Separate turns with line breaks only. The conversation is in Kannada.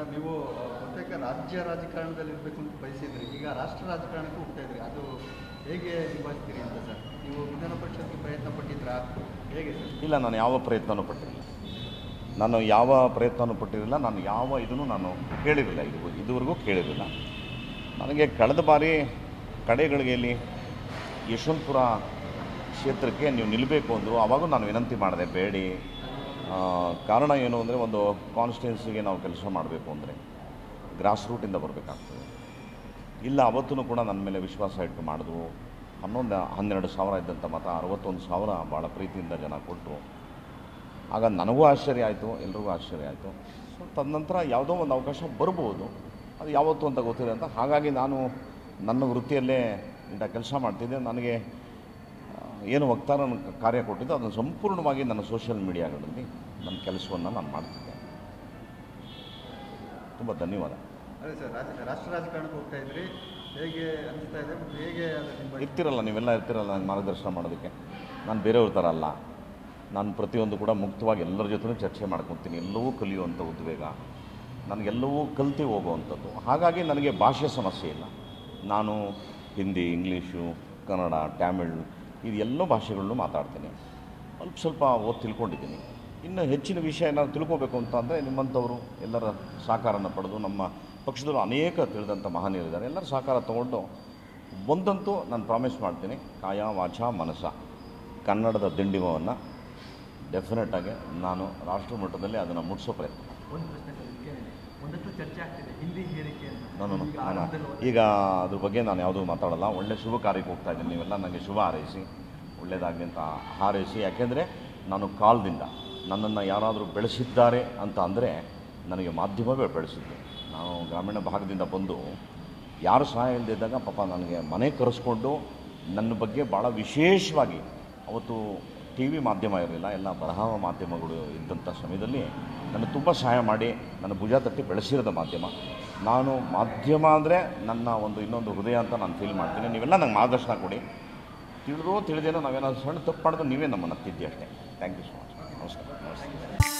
ನೀವು ಆ, ಬಹುತೇಕ ರಾಜ್ಯ ರಾಜಕಾರಣದಲ್ಲಿ ಇರಬೇಕು ಅಂತ ಬಯಸಿದ್ರಿ ಈಗ ರಾಷ್ಟ್ರ ರಾಜಕಾರಣಕ್ಕೂ ಹೋಗ್ತಾ ಇದ್ರಿ ಅದು ಹೇಗೆ ನಿಭಾಯಿಸ್ತೀರಿ ಅಂತ ಸರ್ ನೀವು ವಿಧಾನ ಪರಿಷತ್ಗೆ ಪ್ರಯತ್ನ ಪಟ್ಟಿದ್ರಾ ಹೇಗೆ ಸರ್
ಇಲ್ಲ ನಾನು ಯಾವ ಪ್ರಯತ್ನನೂ ಪಟ್ಟಿರಲಿಲ್ಲ ನಾನು ಯಾವ ಪ್ರಯತ್ನನೂ ಪಟ್ಟಿರಲಿಲ್ಲ ನಾನು ಯಾವ ಇದನ್ನು ನಾನು ಕೇಳಿರಲಿಲ್ಲ ಇದು ಇದುವರೆಗೂ ಕೇಳಿರಲಿಲ್ಲ ನನಗೆ ಕಳೆದ ಬಾರಿ ಕಡೆಗಳಿಗೆಯಲ್ಲಿ ಯಶವಂತಪುರ ಕ್ಷೇತ್ರಕ್ಕೆ ನೀವು ನಿಲ್ಲಬೇಕು ಅಂದರು ಆವಾಗೂ ನಾನು ವಿನಂತಿ ಮಾಡಿದೆ ಬೇಡಿ ಆ, ಕಾರಣ ಏನು ಅಂದರೆ ಒಂದು ಕಾನ್ಸ್ಟಿಟ್ಯೂನ್ಸಿಗೆ ನಾವು ಕೆಲಸ ಮಾಡಬೇಕು ಅಂದರೆ ಗ್ರಾಸ್ ರೂಟಿಂದ ಬರಬೇಕಾಗ್ತದೆ ಇಲ್ಲ ಅವತ್ತೂ ಕೂಡ ನನ್ನ ಮೇಲೆ ವಿಶ್ವಾಸ ಇಟ್ಟು ಮಾಡಿದ್ವು ಹನ್ನೊಂದು ಹನ್ನೆರಡು ಸಾವಿರ ಇದ್ದಂಥ ಮತ ಅರವತ್ತೊಂದು ಸಾವಿರ ಭಾಳ ಪ್ರೀತಿಯಿಂದ ಜನ ಕೊಟ್ಟರು ಆಗ ನನಗೂ ಆಶ್ಚರ್ಯ ಆಯಿತು ಎಲ್ರಿಗೂ ಆಶ್ಚರ್ಯ ಆಯಿತು ಸೊ ತದನಂತರ ಯಾವುದೋ ಒಂದು ಅವಕಾಶ ಬರ್ಬೋದು ಅದು ಯಾವತ್ತು ಅಂತ ಗೊತ್ತಿದೆ ಅಂತ ಹಾಗಾಗಿ ನಾನು ನನ್ನ ವೃತ್ತಿಯಲ್ಲೇ ಇಂಥ ಕೆಲಸ ಮಾಡ್ತಿದ್ದೆ ನನಗೆ ಆ, ಏನು ವಕ್ತಾರ ಕಾರ್ಯ ಕೊಟ್ಟಿದ್ದು ಅದನ್ನು ಸಂಪೂರ್ಣವಾಗಿ ನನ್ನ ಸೋಷಿಯಲ್ ಮೀಡಿಯಾಗಳಲ್ಲಿ ನನ್ನ ಕೆಲಸವನ್ನು ನಾನು ಮಾಡ್ತಿದ್ದೆ ತುಂಬ ಧನ್ಯವಾದ
ಅದೇ ಸರ್ ರಾಜ ರಾಷ್ಟ್ರ ರಾಜಕಾರಣಕ್ಕೆ ಹೋಗ್ತಾ ಇದ್ರಿ ಹೇಗೆ ಅನಿಸ್ತಾ ಇದೆ ಮತ್ತು ಹೇಗೆ ಅದು ನಿಭಾಯಿಸ್ತೀರಿ
ಇರ್ತಿರಲ್ಲ ನೀವೆಲ್ಲ ಇರ್ತಿರಲ್ಲ ನಂಗೆ ಮಾರ್ಗದರ್ಶನ ಮಾಡೋದಕ್ಕೆ ನಾನು ಬೇರೆಯವ್ರ ಥರ ಅಲ್ಲ ನಾನು ಪ್ರತಿಯೊಂದು ಕೂಡ ಮುಕ್ತವಾಗಿ ಎಲ್ಲರ ಜೊತೆನೂ ಚರ್ಚೆ ಮಾಡ್ಕೊತೀನಿ ಎಲ್ಲವೂ ಕಲಿಯುವಂಥ ಉದ್ವೇಗ ನನಗೆಲ್ಲವೂ ಕಲ್ತು ಹೋಗುವಂಥದ್ದು ಹಾಗಾಗಿ ನನಗೆ ಭಾಷೆ ಸಮಸ್ಯೆ ಇಲ್ಲ ನಾನು ಹಿಂದಿ ಇಂಗ್ಲೀಷು ಕನ್ನಡ ಟ್ಯಾಮಿಳ್ ಇದು ಎಲ್ಲ ಭಾಷೆಗಳನ್ನು ಮಾತಾಡ್ತೀನಿ ಸ್ವಲ್ಪ ಸ್ವಲ್ಪ ಓದಿ ತಿಳ್ಕೊಂಡಿದ್ದೀನಿ ಇನ್ನು ಹೆಚ್ಚಿನ ವಿಷಯ ಏನಾದ್ರು ತಿಳ್ಕೊಬೇಕು ಅಂತ ಅಂದರೆ ನಿಮ್ಮಂಥವರು ಎಲ್ಲರ ಸಹಕಾರನ ಪಡೆದು ನಮ್ಮ ಪಕ್ಷದಲ್ಲೂ ಅನೇಕ ತಿಳಿದಂಥ ಮಹನೀಯರಿದ್ದಾರೆ ಎಲ್ಲರ ಸಹಕಾರ ತಗೊಂಡು ಒಂದಂತೂ ನಾನು ಪ್ರಾಮಿಸ್ ಮಾಡ್ತೀನಿ ಕಾಯ ವಾಚ ಮನಸ ಕನ್ನಡದ ದಿಂಡಿಮವನ್ನು ಡೆಫಿನೆಟಾಗಿ ನಾನು ರಾಷ್ಟ್ರ ಮಟ್ಟದಲ್ಲಿ ಅದನ್ನು ಮುಟ್ಟಿಸೋ ಪ್ರಯತ್ನ
ಒಂದು ಪ್ರಶ್ನೆ ಸರ್ ಇದಕ್ಕೇನಿದೆ ಒಂದಷ್ಟು ಚರ್ಚೆ ಆಗ್ತಿದೆ ಹಿಂದಿ ಹೇರಿಕೆ ಅಂತ
ನಾನು
ಈಗ
ನಾನು
ಆರಂಭದಲ್ಲಿ
ಈಗ ಅದ್ರ ಬಗ್ಗೆ ನಾನು ಯಾವುದೂ ಮಾತಾಡಲ್ಲ ಒಳ್ಳೆ ಶುಭ ಕಾರ್ಯಕ್ಕೆ ಹೋಗ್ತಾ ಇದ್ದೀನಿ ನೀವೆಲ್ಲ ನನಗೆ ಶುಭ ಹಾರೈಸಿ ಒಳ್ಳೆಯದಾಗಲಿ ಅಂತ ಹಾರೈಸಿ ಯಾಕೆಂದರೆ ನಾನು ಕಾಲದಿಂದ ನನ್ನನ್ನು ಯಾರಾದರೂ ಬೆಳೆಸಿದ್ದಾರೆ ಅಂತ ಅಂದರೆ ನನಗೆ ಮಾಧ್ಯಮವೇ ಬೆಳೆಸಿದ್ದು ನಾನು ಗ್ರಾಮೀಣ ಭಾಗದಿಂದ ಬಂದು ಯಾರು ಸಹಾಯ ಇಲ್ಲದಿದ್ದಾಗ ಪಾಪ ನನಗೆ ಮನೆ ಕರೆಸ್ಕೊಂಡು ನನ್ನ ಬಗ್ಗೆ ಭಾಳ ವಿಶೇಷವಾಗಿ ಅವತ್ತು ಟಿ ವಿ ಮಾಧ್ಯಮ ಇರಲಿಲ್ಲ ಎಲ್ಲ ಬರಹ ಮಾಧ್ಯಮಗಳು ಇದ್ದಂಥ ಸಮಯದಲ್ಲಿ ನನಗೆ ತುಂಬ ಸಹಾಯ ಮಾಡಿ ನನ್ನ ಭುಜ ತಟ್ಟಿ ಬೆಳೆಸಿರೋದ ಮಾಧ್ಯಮ ನಾನು ಮಾಧ್ಯಮ ಅಂದರೆ ನನ್ನ ಒಂದು ಇನ್ನೊಂದು ಹೃದಯ ಅಂತ ನಾನು ಫೀಲ್ ಮಾಡ್ತೀನಿ ನೀವೆಲ್ಲ ನಂಗೆ ಮಾರ್ಗದರ್ಶನ ಕೊಡಿ ತಿಳಿದೋ ತಿಳಿದೇನೋ ನಾವೇನಾದ್ರು ಸಣ್ಣ ತಪ್ಪು ಮಾಡಿದ್ರೆ ನೀವೇ ನಮ್ಮನ್ನು ತಿದ್ದಿ ಅಷ್ಟೇ ಥ್ಯಾಂಕ್ ಯು ಸೊ ಮಚ್ ನಮಸ್ಕಾರ ನಮಸ್ಕಾರ